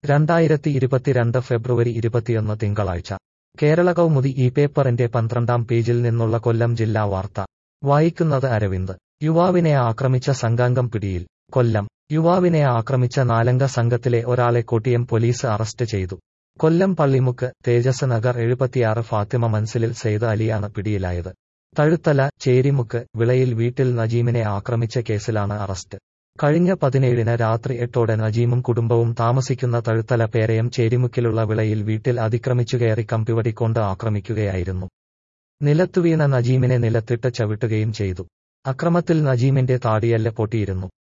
രണ്ടായിരത്തി ഇരുപത്തിരണ്ട് ഫെബ്രുവരി ഇരുപത്തിയൊന്ന് തിങ്കളാഴ്ച കേരള കൗമുദി ഈ പേപ്പറിന്റെ പന്ത്രണ്ടാം പേജിൽ നിന്നുള്ള കൊല്ലം ജില്ലാ വാർത്ത വായിക്കുന്നത് അരവിന്ദ് യുവാവിനെ ആക്രമിച്ച സംഘാംഗം പിടിയിൽ കൊല്ലം യുവാവിനെ ആക്രമിച്ച നാലംഗ സംഘത്തിലെ ഒരാളെ കൊട്ടിയം പോലീസ് അറസ്റ്റ് ചെയ്തു കൊല്ലം പള്ളിമുക്ക് തേജസ് നഗർ എഴുപത്തിയാറ് ഫാത്തിമ മൻസിലിൽ സെയ്ദ് അലിയാണ് പിടിയിലായത് തഴുത്തല ചേരിമുക്ക് വിളയിൽ വീട്ടിൽ നജീമിനെ ആക്രമിച്ച കേസിലാണ് അറസ്റ്റ് കഴിഞ്ഞ പതിനേഴിന് രാത്രി എട്ടോടെ നജീമും കുടുംബവും താമസിക്കുന്ന തഴുത്തല പേരയം ചേരിമുക്കിലുള്ള വിളയിൽ വീട്ടിൽ അതിക്രമിച്ചുകയറി കമ്പിവടിക്കൊണ്ട് ആക്രമിക്കുകയായിരുന്നു നിലത്തുവീണ നജീമിനെ നിലത്തിട്ട് ചവിട്ടുകയും ചെയ്തു അക്രമത്തിൽ നജീമിന്റെ താടിയല്ല പൊട്ടിയിരുന്നു